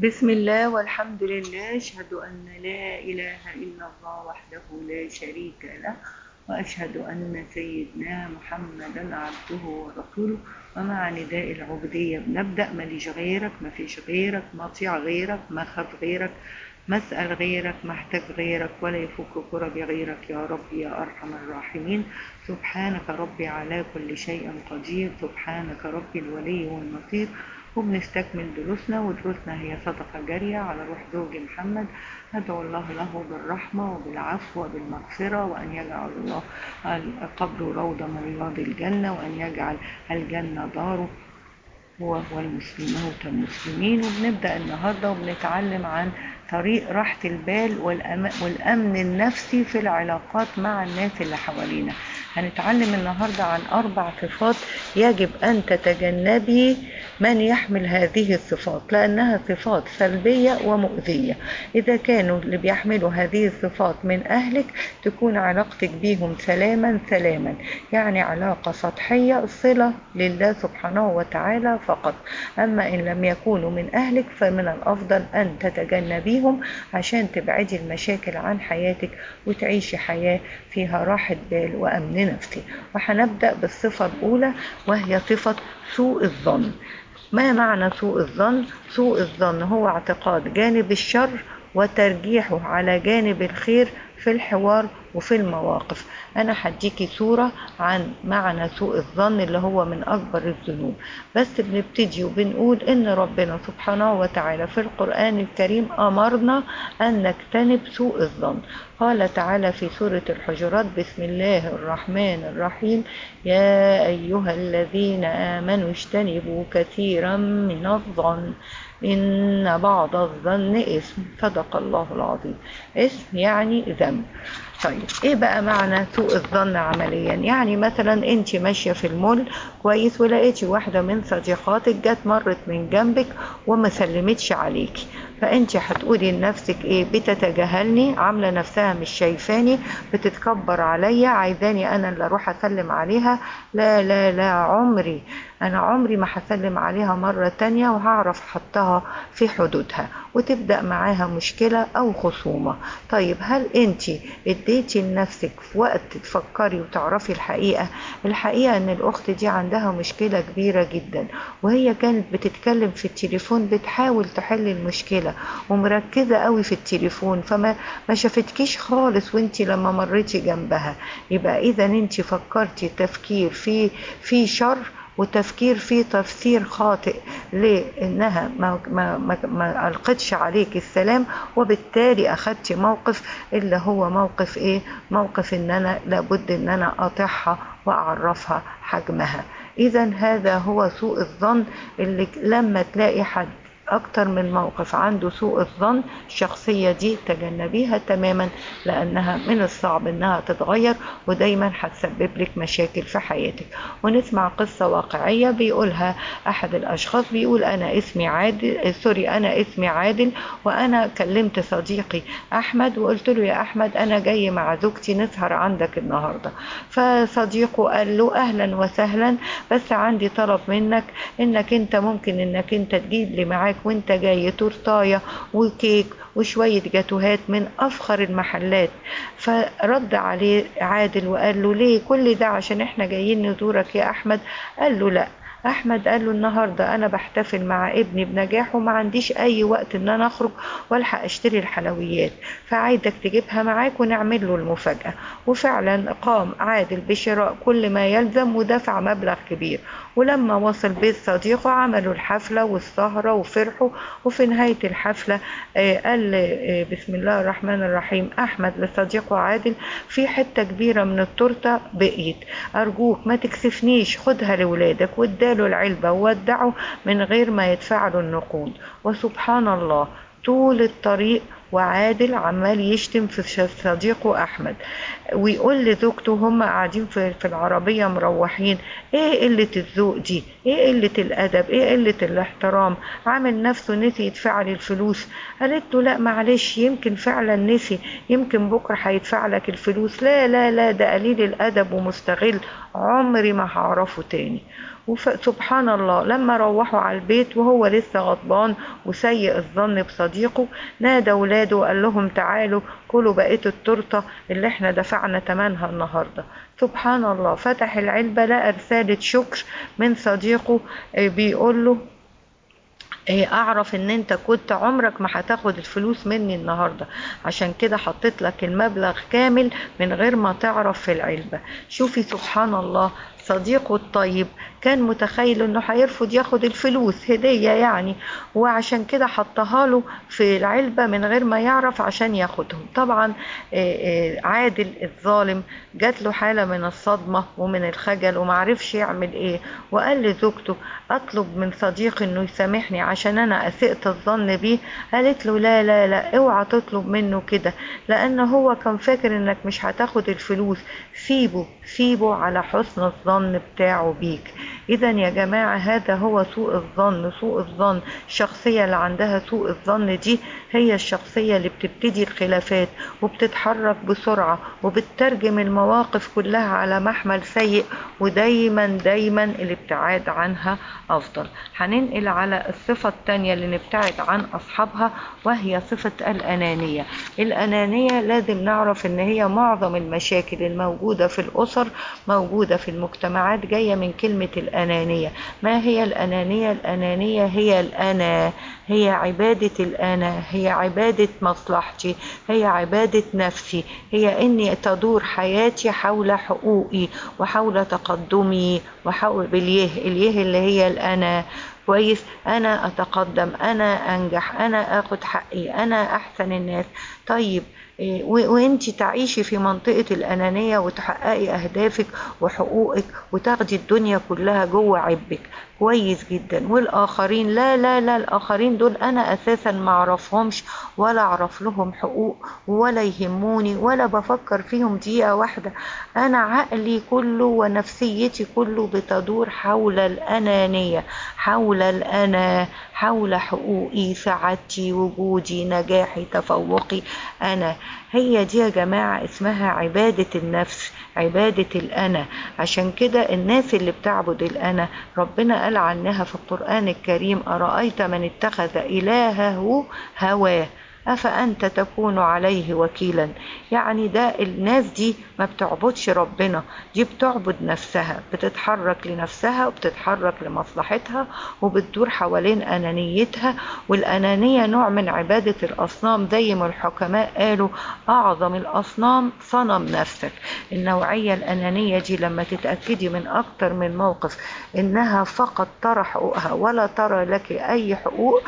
بسم الله والحمد لله أشهد أن لا إله إلا الله وحده لا شريك له وأشهد أن سيدنا محمدا عبده ورسوله ومع نداء العبودية بنبدأ ماليش غيرك ما فيش غيرك ما طيع غيرك ما خاف غيرك ما اسأل غيرك ما احتاج غيرك ولا يفك كرب غيرك يا رب يا أرحم الراحمين سبحانك ربي على كل شيء قدير سبحانك ربي الولي والنصير وبنستكمل دروسنا ودروسنا هي صدقة جارية على روح زوج محمد أدعو الله له بالرحمة وبالعفو وبالمغفرة وأن يجعل الله القبر روضة من رياض الجنة وأن يجعل الجنة داره هو والمسلمين موتى المسلمين وبنبدأ النهاردة وبنتعلم عن طريق راحة البال والأمن النفسي في العلاقات مع الناس اللي حوالينا هنتعلم النهاردة عن أربع صفات يجب أن تتجنبي من يحمل هذه الصفات لأنها صفات سلبية ومؤذية إذا كانوا اللي بيحملوا هذه الصفات من أهلك تكون علاقتك بيهم سلاما سلاما يعني علاقة سطحية صلة لله سبحانه وتعالى فقط أما إن لم يكونوا من أهلك فمن الأفضل أن تتجنبيهم عشان تبعدي المشاكل عن حياتك وتعيشي حياة فيها راحة بال وأمن نفسي وهنبدأ بالصفة الأولى وهي صفة سوء الظن ما معنى سوء الظن؟ سوء الظن هو اعتقاد جانب الشر وترجيحه على جانب الخير في الحوار وفي المواقف أنا هديكي صورة عن معنى سوء الظن اللي هو من أكبر الذنوب بس بنبتدي وبنقول إن ربنا سبحانه وتعالى في القرآن الكريم أمرنا أن نجتنب سوء الظن قال تعالى في سورة الحجرات بسم الله الرحمن الرحيم يا أيها الذين آمنوا اجتنبوا كثيرا من الظن إن بعض الظن اسم صدق الله العظيم اسم يعني ذنب طيب ايه بقى معنى سوء الظن عمليا يعني مثلا انت ماشيه في المول كويس ولقيتي واحده من صديقاتك جت مرت من جنبك وما سلمتش عليكي فانت هتقولي لنفسك ايه بتتجاهلني عامله نفسها مش شايفاني بتتكبر عليا عايزاني انا اللي اروح اسلم عليها لا لا لا عمري انا عمري ما هسلم عليها مرة تانية وهعرف احطها في حدودها وتبدأ معاها مشكلة او خصومة طيب هل انت اديتي لنفسك في وقت تفكري وتعرفي الحقيقة الحقيقة ان الاخت دي عندها مشكلة كبيرة جدا وهي كانت بتتكلم في التليفون بتحاول تحل المشكلة ومركزة قوي في التليفون فما ما شافتكيش خالص وانت لما مريتي جنبها يبقى اذا انت فكرتي تفكير في في شر وتفكير في تفسير خاطئ لانها ما, ما, ما, ما القتش عليك السلام وبالتالي اخدت موقف اللي هو موقف ايه موقف ان انا لابد ان انا اقاطعها واعرفها حجمها اذا هذا هو سوء الظن اللي لما تلاقي حد أكتر من موقف عنده سوء الظن الشخصية دي تجنبيها تماما لأنها من الصعب أنها تتغير ودايما هتسبب لك مشاكل في حياتك ونسمع قصة واقعية بيقولها أحد الأشخاص بيقول أنا اسمي عادل سوري أنا اسمي عادل وأنا كلمت صديقي أحمد وقلت له يا أحمد أنا جاي مع زوجتي نسهر عندك النهاردة فصديقه قال له أهلا وسهلا بس عندي طلب منك إنك أنت ممكن إنك أنت تجيب لي معاك وانت جاي تورتايه وكيك وشوية جاتوهات من أفخر المحلات فرد عليه عادل وقال له ليه كل ده عشان احنا جايين نزورك يا أحمد قال له لأ احمد قال له النهارده انا بحتفل مع ابني بنجاح وما عنديش اي وقت ان انا اخرج والحق اشتري الحلويات فعايزك تجيبها معاك ونعمل له المفاجاه وفعلا قام عادل بشراء كل ما يلزم ودفع مبلغ كبير ولما وصل بيت صديقه عملوا الحفله والسهره وفرحوا وفي نهايه الحفله قال بسم الله الرحمن الرحيم احمد لصديقه عادل في حته كبيره من التورته بقيت ارجوك ما تكسفنيش خدها لاولادك واداله العلبة وودعه من غير ما يدفع له النقود وسبحان الله طول الطريق وعادل عمال يشتم في صديقه احمد ويقول لزوجته هم قاعدين في, في العربيه مروحين ايه قله الذوق دي ايه قله الادب ايه قله الاحترام عامل نفسه نسي يدفع لي الفلوس قالت له لا معلش يمكن فعلا نسي يمكن بكره هيدفع لك الفلوس لا لا لا ده قليل الادب ومستغل عمري ما هعرفه تاني وسبحان الله لما روحوا على البيت وهو لسه غضبان وسيء الظن بصديقه نادى ولاده وقال لهم تعالوا كلوا بقية التورته اللي احنا دفعنا تمنها النهارده سبحان الله فتح العلبة لقى رسالة شكر من صديقه بيقول له اعرف ان انت كنت عمرك ما هتاخد الفلوس مني النهاردة عشان كده حطيت لك المبلغ كامل من غير ما تعرف في العلبة شوفي سبحان الله صديقه الطيب كان متخيل انه هيرفض ياخد الفلوس هدية يعني وعشان كده حطها له في العلبة من غير ما يعرف عشان ياخدهم طبعا عادل الظالم جات له حالة من الصدمة ومن الخجل ومعرفش يعمل ايه وقال لزوجته اطلب من صديقي انه يسامحني عشان انا اسئت الظن بيه قالت له لا لا لا اوعى تطلب منه كده لان هو كان فاكر انك مش هتاخد الفلوس سيبه سيبه على حسن الظن بتاعه بيك اذا يا جماعة هذا هو سوء الظن سوء الظن الشخصية اللي عندها سوء الظن دي هي الشخصية اللي بتبتدي الخلافات وبتتحرك بسرعة وبتترجم المواقف كلها على محمل سيء ودايما دايما الابتعاد عنها افضل هننقل على الصفة التانية اللي نبتعد عن اصحابها وهي صفة الانانية الانانية لازم نعرف ان هي معظم المشاكل الموجودة في الاسر موجودة في المجتمعات جاية من كلمة الانانية ما هي الانانية الانانية هي الانا هي عبادة الأنا هي عبادة مصلحتي هي عبادة نفسي هي إني تدور حياتي حول حقوقي وحول تقدمي وحول باليه اليه اللي هي الأنا كويس أنا أتقدم أنا أنجح أنا أخد حقي أنا أحسن الناس طيب وانت تعيشي في منطقة الأنانية وتحققي أهدافك وحقوقك وتاخدي الدنيا كلها جوه عبك كويس جدا والآخرين لا لا لا الآخرين دول أنا أساسا ما أعرفهمش ولا أعرف لهم حقوق ولا يهموني ولا بفكر فيهم دقيقة واحدة أنا عقلي كله ونفسيتي كله بتدور حول الأنانية حول الأنا حول حقوقي سعادتي وجودي نجاحي تفوقي أنا هي دي يا جماعة اسمها عبادة النفس عبادة الأنا عشان كده الناس اللي بتعبد الأنا ربنا قال عنها في القرآن الكريم أرأيت من اتخذ إلهه هواه أفأنت تكون عليه وكيلا يعني ده الناس دي ما بتعبدش ربنا دي بتعبد نفسها بتتحرك لنفسها وبتتحرك لمصلحتها وبتدور حوالين أنانيتها والأنانية نوع من عبادة الأصنام زي ما الحكماء قالوا أعظم الأصنام صنم نفسك النوعية الأنانية دي لما تتأكدي من أكتر من موقف إنها فقط ترى حقوقها ولا ترى لك أي حقوق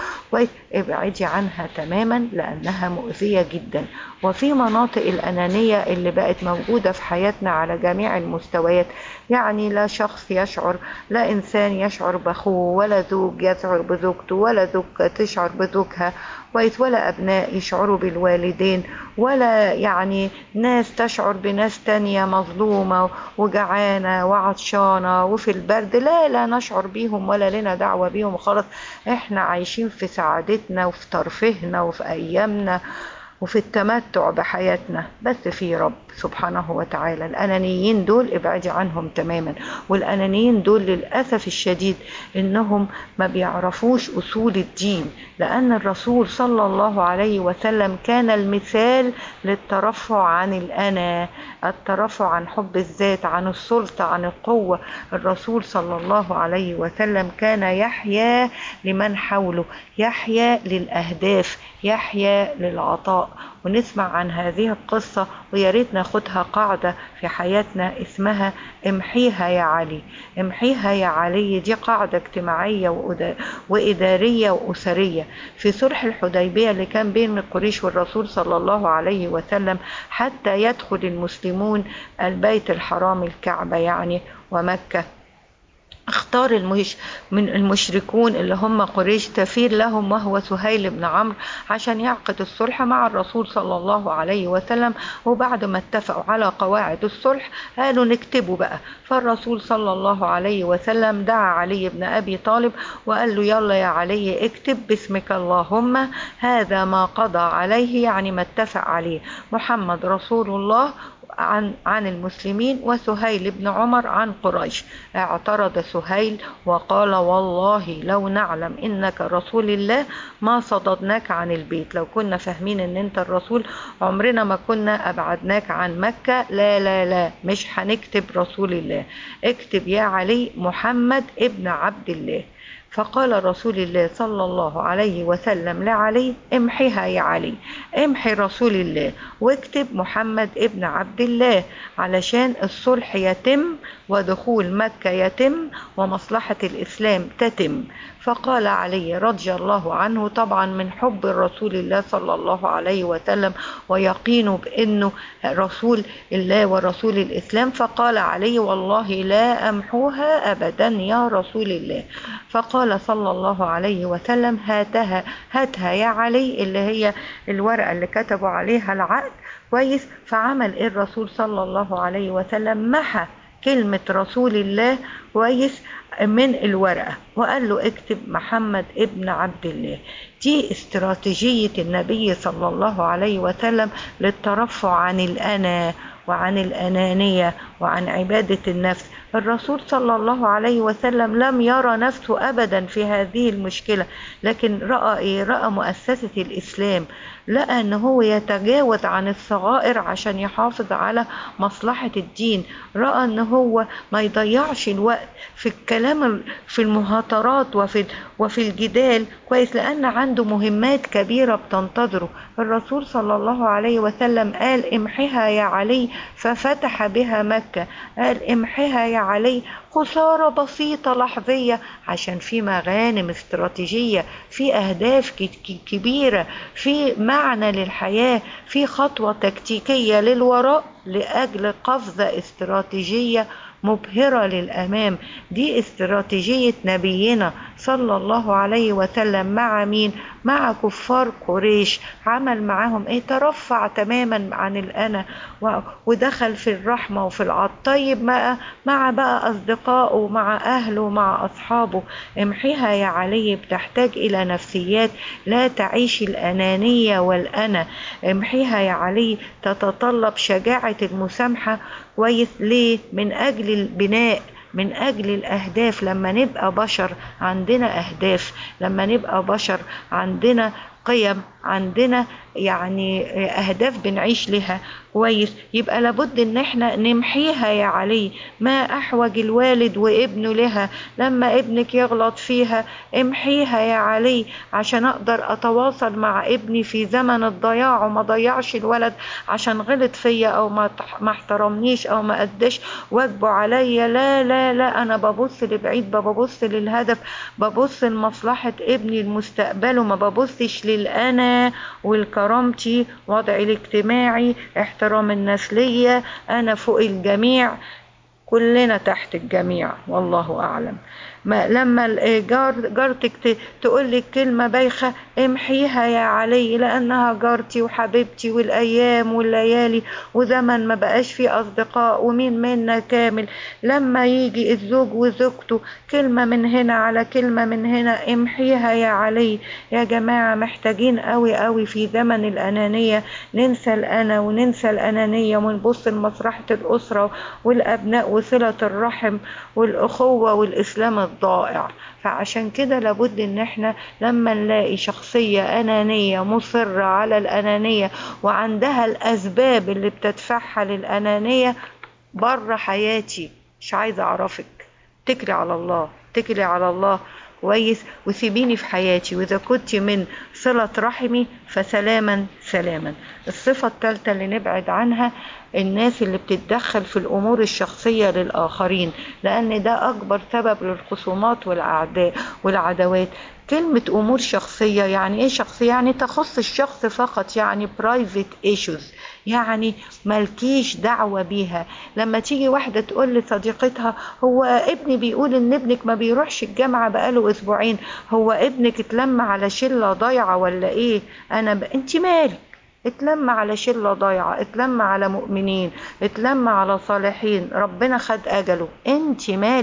ابعدي عنها تماما لأنها مؤذية جدا وفي مناطق الأنانية اللي بقت موجودة في حياتنا على جميع المستويات يعني لا شخص يشعر لا إنسان يشعر بأخوه ولا زوج يشعر بزوجته ولا زوجة تشعر بزوجها كويس ولا أبناء يشعروا بالوالدين ولا يعني ناس تشعر بناس تانية مظلومة وجعانة وعطشانة وفي البرد لا لا نشعر بيهم ولا لنا دعوة بيهم خالص احنا عايشين في سعادتنا وفي ترفيهنا وفي أيامنا وفي التمتع بحياتنا بس في رب سبحانه وتعالى الأنانيين دول ابعدي عنهم تماما والأنانيين دول للأسف الشديد إنهم ما بيعرفوش أصول الدين لأن الرسول صلى الله عليه وسلم كان المثال للترفع عن الأنا الترفع عن حب الذات عن السلطة عن القوة الرسول صلى الله عليه وسلم كان يحيا لمن حوله يحيا للأهداف يحيا للعطاء ونسمع عن هذه القصة ويا ريت ناخدها قاعدة في حياتنا اسمها امحيها يا علي امحيها يا علي دي قاعدة اجتماعية وإدارية وأسرية في صلح الحديبية اللي كان بين قريش والرسول صلى الله عليه وسلم حتى يدخل المسلمون البيت الحرام الكعبة يعني ومكة اختار المش من المشركون اللي هم قريش سفير لهم وهو سهيل بن عمرو عشان يعقد الصلح مع الرسول صلى الله عليه وسلم وبعد ما اتفقوا على قواعد الصلح قالوا نكتبه بقى فالرسول صلى الله عليه وسلم دعا علي بن ابي طالب وقال له يلا يا علي اكتب باسمك اللهم هذا ما قضى عليه يعني ما اتفق عليه محمد رسول الله عن عن المسلمين وسهيل بن عمر عن قريش اعترض سهيل وقال والله لو نعلم انك رسول الله ما صددناك عن البيت لو كنا فاهمين ان انت الرسول عمرنا ما كنا ابعدناك عن مكة لا لا لا مش هنكتب رسول الله اكتب يا علي محمد ابن عبد الله فقال رسول الله صلى الله عليه وسلم لعلي امحها يا علي امحي رسول الله واكتب محمد ابن عبد الله علشان الصلح يتم ودخول مكة يتم ومصلحة الإسلام تتم فقال علي رضي الله عنه طبعا من حب رسول الله صلى الله عليه وسلم ويقينه بأنه رسول الله ورسول الإسلام فقال علي والله لا أمحوها أبدا يا رسول الله فقال صلى الله عليه وسلم هاتها هاتها يا علي اللي هي الورقة اللي كتبوا عليها العقد كويس فعمل إيه الرسول صلى الله عليه وسلم محى كلمة رسول الله كويس من الورقة وقال له اكتب محمد ابن عبد الله دي استراتيجية النبي صلى الله عليه وسلم للترفع عن الأنا وعن الأنانية وعن عبادة النفس الرسول صلى الله عليه وسلم لم يرى نفسه أبدا في هذه المشكلة لكن رأى إيه؟ رأى مؤسسة الإسلام لقى أن هو يتجاوز عن الصغائر عشان يحافظ على مصلحة الدين رأى أن هو ما يضيعش الوقت في الكلام في المهاترات وفي وفي الجدال كويس لأن عنده مهمات كبيرة بتنتظره الرسول صلى الله عليه وسلم قال امحها يا علي ففتح بها مكة قال امحها يا علي خسارة بسيطة لحظية عشان في مغانم استراتيجية في أهداف كبيرة في معنى للحياة في خطوة تكتيكية للوراء لأجل قفزة استراتيجية مبهرة للأمام دي استراتيجية نبينا صلى الله عليه وسلم مع مين مع كفار قريش عمل معاهم ايه ترفع تماما عن الأنا ودخل في الرحمة وفي العطف طيب مع, مع بقى أصدقائه مع أهله مع أصحابه امحيها يا علي بتحتاج إلى نفسيات لا تعيش الأنانية والأنا امحيها يا علي تتطلب شجاعة المسامحة كويس ليه من أجل البناء من أجل الأهداف لما نبقى بشر عندنا أهداف لما نبقى بشر عندنا قيم عندنا يعني أهداف بنعيش لها كويس يبقى لابد ان احنا نمحيها يا علي ما احوج الوالد وابنه لها لما ابنك يغلط فيها امحيها يا علي عشان اقدر اتواصل مع ابني في زمن الضياع وما ضيعش الولد عشان غلط فيا او ما ما احترمنيش او ما اداش واجبه عليا لا لا لا انا ببص لبعيد ببص للهدف ببص لمصلحة ابني لمستقبله ما ببصش للانا والكرامتي وضعي الاجتماعي احترام النسلية أنا فوق الجميع كلنا تحت الجميع والله أعلم ما لما الجار جارتك تقول لك كلمة بايخة امحيها يا علي لأنها جارتي وحبيبتي والأيام والليالي وزمن ما بقاش فيه أصدقاء ومين منا كامل لما يجي الزوج وزوجته كلمة من هنا على كلمة من هنا امحيها يا علي يا جماعة محتاجين قوي قوي في زمن الأنانية ننسى الأنا وننسى الأنانية ونبص لمصلحة الأسرة والأبناء وصلة الرحم والأخوة والإسلام الضائع فعشان كده لابد ان احنا لما نلاقي شخصية انانية مصرة على الانانية وعندها الاسباب اللي بتدفعها للانانية بره حياتي مش عايزة اعرفك اتكلي على الله اتكلي على الله كويس وسيبيني في حياتي واذا كنت من صلة رحمي فسلاما سلاما الصفة الثالثة اللي نبعد عنها الناس اللي بتتدخل في الأمور الشخصية للآخرين لأن ده أكبر سبب للخصومات والأعداء والعداوات كلمة أمور شخصية يعني إيه شخصية؟ يعني تخص الشخص فقط يعني private issues يعني ملكيش دعوة بيها لما تيجي واحدة تقول لصديقتها هو ابني بيقول ان ابنك ما بيروحش الجامعة بقاله اسبوعين هو ابنك اتلم على شلة ضايعة ولا ايه انا ب... انت مالك اتلم على شلة ضايعة اتلم على مؤمنين اتلم على صالحين ربنا خد أجله انت مالك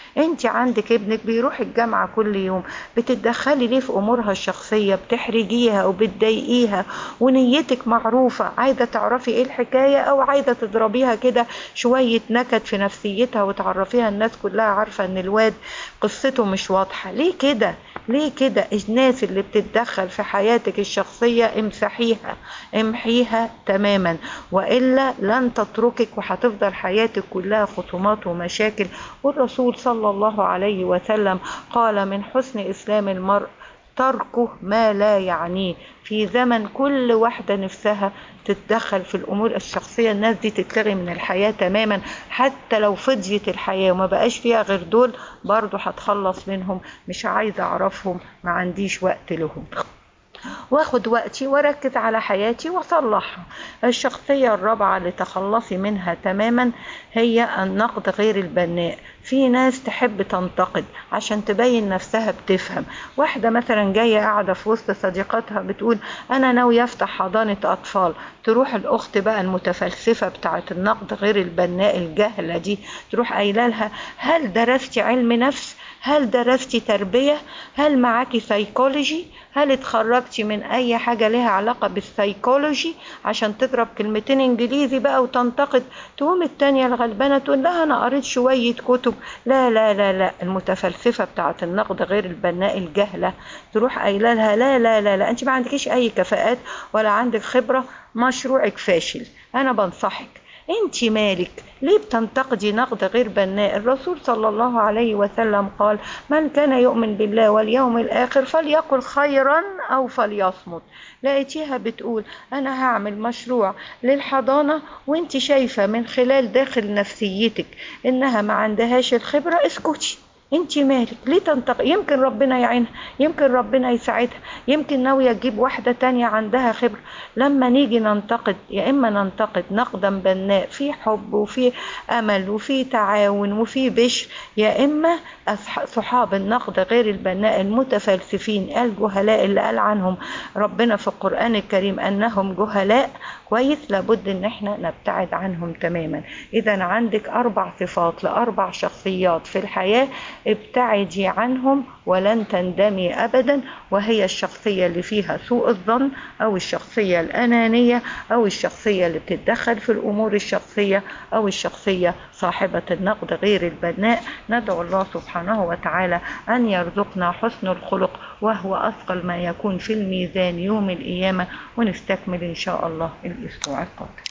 انت عندك ابنك بيروح الجامعة كل يوم بتتدخلي ليه في امورها الشخصية بتحرجيها وبتضايقيها ونيتك معروفة عايزة تعرفي ايه الحكاية او عايزة تضربيها كده شوية نكد في نفسيتها وتعرفيها الناس كلها عارفة ان الواد قصته مش واضحة ليه كده ليه كده الناس اللي بتتدخل في حياتك الشخصية امسحيها امحيها تماما وإلا لن تتركك وهتفضل حياتك كلها خصومات ومشاكل والرسول صلى الله عليه وسلم قال من حسن إسلام المرء تركه ما لا يعنيه في زمن كل واحدة نفسها تتدخل في الأمور الشخصية الناس دي تتلغي من الحياة تماما حتى لو فضيت الحياة وما بقاش فيها غير دول برضو هتخلص منهم مش عايزة أعرفهم ما عنديش وقت لهم واخد وقتي واركز على حياتي واصلحها الشخصية الرابعة اللي تخلصي منها تماما هي النقد غير البناء في ناس تحب تنتقد عشان تبين نفسها بتفهم واحدة مثلا جاية قاعدة في وسط صديقاتها بتقول أنا ناوية أفتح حضانة أطفال تروح الأخت بقى المتفلسفة بتاعة النقد غير البناء الجهلة دي تروح قايلة لها هل درستي علم نفس هل درستي تربية هل معاكي سيكولوجي هل اتخرجتي من اي حاجة لها علاقة بالسيكولوجي عشان تضرب كلمتين انجليزي بقى وتنتقد تقوم التانية الغلبانة تقول لها انا قريت شوية كتب لا لا لا لا المتفلسفة بتاعة النقد غير البناء الجهلة تروح قايلة لها لا لا لا لا انت ما عندكيش اي كفاءات ولا عندك خبرة مشروعك فاشل انا بنصحك انت مالك ليه بتنتقدي نقد غير بناء الرسول صلى الله عليه وسلم قال من كان يؤمن بالله واليوم الآخر فليقل خيرا أو فليصمت لقيتيها بتقول أنا هعمل مشروع للحضانة وانت شايفة من خلال داخل نفسيتك إنها ما عندهاش الخبرة اسكتي انت مالك ليه تنتقد يمكن ربنا يعينها يمكن ربنا يساعدها يمكن ناوية تجيب واحدة تانية عندها خبرة لما نيجي ننتقد يا اما ننتقد نقدا بناء في حب وفي امل وفي تعاون وفي بشر يا اما صحاب النقد غير البناء المتفلسفين الجهلاء اللي قال عنهم ربنا في القرآن الكريم انهم جهلاء كويس لابد ان احنا نبتعد عنهم تماما اذا عندك اربع صفات لاربع شخصيات في الحياة ابتعدي عنهم ولن تندمي ابدا وهي الشخصية اللي فيها سوء الظن او الشخصية الانانية او الشخصية اللي بتتدخل في الامور الشخصية او الشخصية صاحبة النقد غير البناء ندعو الله سبحانه وتعالى ان يرزقنا حسن الخلق وهو اثقل ما يكون في الميزان يوم القيامة ونستكمل ان شاء الله الاسبوع القادم